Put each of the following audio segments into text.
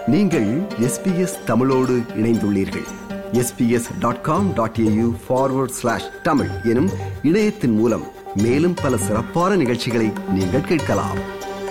நீங்கள் எஸ்பிஎஸ் தமிழோடு இணைந்துள்ளீர்கள் SBS dot com dot AU forward slash Tamil எனும் இணையத்தின் மூலம் மேலும் பல சிறப்பான நிகழ்ச்சிகளை நீங்கள் கேட்கலாம்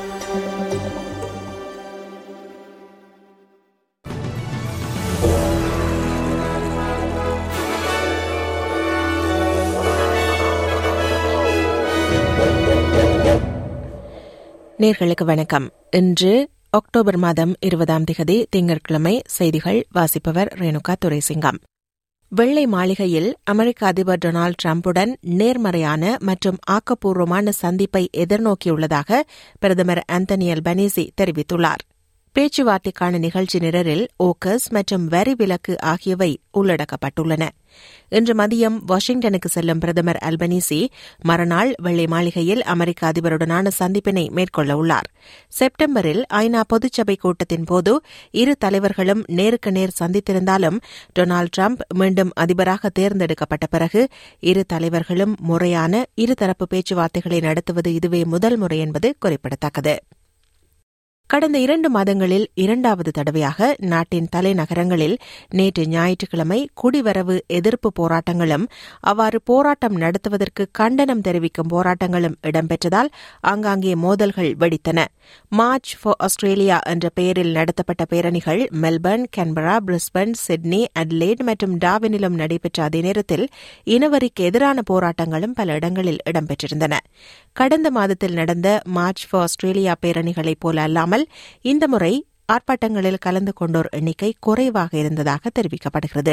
நேர்களுக்கு வணக்கம் இன்று அக்டோபர் மாதம் இருபதாம் திகதி திங்கட்கிழமை செய்திகள் வாசிப்பவர் ரேணுகா துரைசிங்கம் வெள்ளை மாளிகையில் அமெரிக்க அதிபர் டொனால்டு டிரம்புடன் நேர்மறையான மற்றும் ஆக்கப்பூர்வமான சந்திப்பை எதிர்நோக்கியுள்ளதாக பிரதமர் ஆந்தனி அல்பனீசி தெரிவித்துள்ளார் பேச்சுவார்த்தைக்கான நிகழ்ச்சி நிரலில் ஓக்கஸ் மற்றும் வரி விலக்கு ஆகியவை உள்ளடக்கப்பட்டுள்ளன இன்று மதியம் வாஷிங்டனுக்கு செல்லும் பிரதமர் அல்பனீசி மறுநாள் வெள்ளை மாளிகையில் அமெரிக்க அதிபருடனான சந்திப்பினை மேற்கொள்ள உள்ளார் செப்டம்பரில் ஐநா பொதுச்சபை கூட்டத்தின் போது இரு தலைவர்களும் நேருக்கு நேர் சந்தித்திருந்தாலும் டொனால்டு டிரம்ப் மீண்டும் அதிபராக தேர்ந்தெடுக்கப்பட்ட பிறகு இரு தலைவர்களும் முறையான இருதரப்பு பேச்சுவார்த்தைகளை நடத்துவது இதுவே முதல் முறை என்பது குறிப்பிடத்தக்கது கடந்த இரண்டு மாதங்களில் இரண்டாவது தடவையாக நாட்டின் தலைநகரங்களில் நேற்று ஞாயிற்றுக்கிழமை குடிவரவு எதிர்ப்பு போராட்டங்களும் அவ்வாறு போராட்டம் நடத்துவதற்கு கண்டனம் தெரிவிக்கும் போராட்டங்களும் இடம்பெற்றதால் ஆங்காங்கே மோதல்கள் வெடித்தன மார்ச் ஃபார் ஆஸ்திரேலியா என்ற பெயரில் நடத்தப்பட்ட பேரணிகள் Melbourne Canberra Brisbane Sydney Adelaide மற்றும் டாவினிலும் நடைபெற்ற அதே நேரத்தில் இனவரிக்கு எதிரான போராட்டங்களும் பல இடங்களில் இடம்பெற்றிருந்தன கடந்த மாதத்தில் நடந்த மார்ச் ஃபார் ஆஸ்திரேலியா பேரணிகளைப் போல அல்லாமல் இல்லாமல் இந்த முறை ஆர்ப்பாட்டங்களில் கலந்து கொண்டோர் எண்ணிக்கை குறைவாக இருந்ததாக தெரிவிக்கப்படுகிறது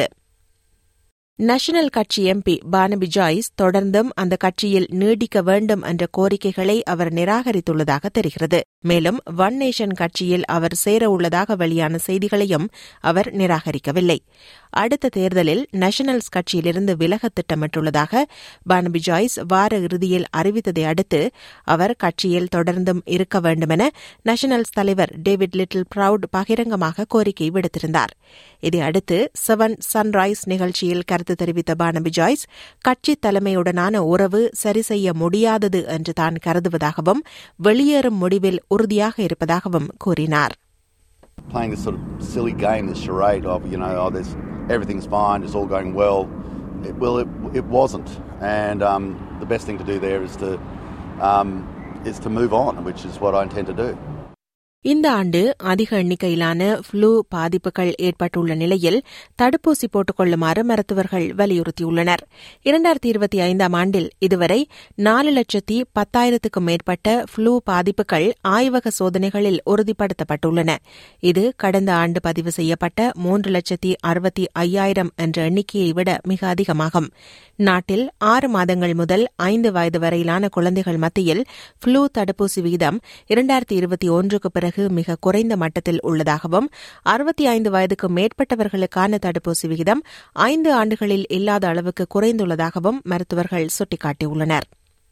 நேஷனல் கட்சி எம்பி பானபி ஜாய்ஸ் தொடர்ந்தும் அந்த கட்சியில் நீடிக்க வேண்டும் என்ற கோரிக்கைகளை அவர் நிராகரித்துள்ளதாக தெரிகிறது மேலும் ஒன் நேஷன் கட்சியில் அவர் சேர உள்ளதாக வெளியான செய்திகளையும் அவர் நிராகரிக்கவில்லை அடுத்த தேர்தலில் நேஷனல்ஸ் கட்சியிலிருந்து விலக திட்டமிட்டுள்ளதாக பானபி ஜாய்ஸ் வார இறுதியில் அறிவித்ததை அடுத்து அவர் கட்சியில் தொடர்ந்தும் இருக்க வேண்டுமென நேஷனல்ஸ் தலைவர் டேவிட் லிட்டில் பிரவுட் பகிரங்கமாக கோரிக்கை விடுத்திருந்தார் இதையடுத்து செவன் சன்ரைஸ் நிகழ்ச்சியில் கருத்து தெரிவித்த பானபி ஜாய்ஸ் கட்சி தலைமையுடனான உறவு சரி செய்ய முடியாதது என்று தான் கருதுவதாகவும் வெளியேறும் முடிவில் உறுதியாக இருப்பதாகவும் கூறினார் playing this sort of silly game, this charade of, you know, oh, there's, everything's fine, it's all going well. It, well, it, it wasn't. And um, the best thing to do there is to, um, is to move on, which is what I intend to do. இந்த ஆண்டு அதிக எண்ணிக்கையிலான flu பாதிப்புகள் ஏற்பட்டுள்ள நிலையில் தடுப்பூசி போட்டுக் கொள்ளுமாறு மருத்துவர்கள் வலியுறுத்தியுள்ளனர் இரண்டாயிரத்தி இருபத்தி ஐந்தாம் ஆண்டில் இதுவரை நாலு லட்சத்தி பத்தாயிரத்துக்கும் மேற்பட்ட ஃப்ளூ பாதிப்புகள் ஆய்வக சோதனைகளில் உறுதிப்படுத்தப்பட்டுள்ளன இது கடந்த ஆண்டு பதிவு செய்யப்பட்ட மூன்று லட்சத்தி அறுபத்தி ஐயாயிரம் என்ற எண்ணிக்கையை விட மிக அதிகமாகும் நாட்டில் ஆறு மாதங்கள் முதல் ஐந்து வயது வரையிலான குழந்தைகள் மத்தியில் ஃப்ளூ தடுப்பூசி வீதம் இரண்டாயிரத்தி இருபத்தி ஒன்றுக்கு பிறகு பிறகு மிக குறைந்த மட்டத்தில் உள்ளதாகவும் அறுபத்தி ஐந்து வயதுக்கு மேற்பட்டவர்களுக்கான தடுப்பூசி விகிதம் ஐந்து ஆண்டுகளில் இல்லாத அளவுக்கு குறைந்துள்ளதாகவும் மருத்துவர்கள் சுட்டிக்காட்டியுள்ளனர்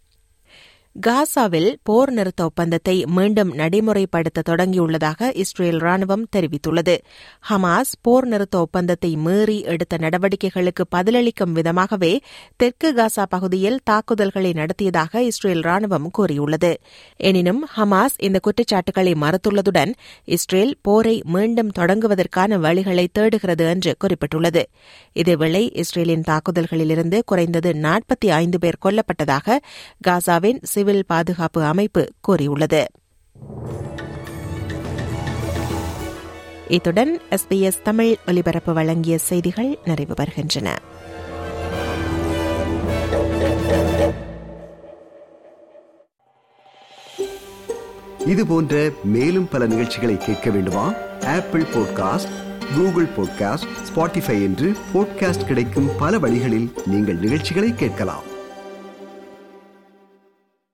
காசாவில் போர் நிறுத்த ஒப்பந்தத்தை மீண்டும் நடைமுறைப்படுத்த தொடங்கியுள்ளதாக இஸ்ரேல் ராணுவம் தெரிவித்துள்ளது ஹமாஸ் போர் நிறுத்த ஒப்பந்தத்தை மீறி எடுத்த நடவடிக்கைகளுக்கு பதிலளிக்கும் விதமாகவே தெற்கு காசா பகுதியில் தாக்குதல்களை நடத்தியதாக இஸ்ரேல் ராணுவம் கூறியுள்ளது எனினும் ஹமாஸ் இந்த குற்றச்சாட்டுகளை மறுத்துள்ளதுடன் இஸ்ரேல் போரை மீண்டும் தொடங்குவதற்கான வழிகளை தேடுகிறது என்று குறிப்பிட்டுள்ளது இதேவேளை இஸ்ரேலின் தாக்குதல்களிலிருந்து குறைந்தது நாற்பத்தி ஐந்து பேர் கொல்லப்பட்டதாக காசாவின் சிவில் பாதுகாப்பு அமைப்பு கூறியுள்ளது இத்துடன் எஸ்பிஎஸ் தமிழ் ஒலிபரப்பு வழங்கிய செய்திகள் நிறைவு பெறுகின்றன இது போன்ற மேலும் பல நிகழ்ச்சிகளை கேட்க வேண்டுமா Apple podcast Google podcast Spotify என்று போட்காஸ்ட் கிடைக்கும் பல வழிகளில் நீங்கள் நிகழ்ச்சிகளை கேட்கலாம்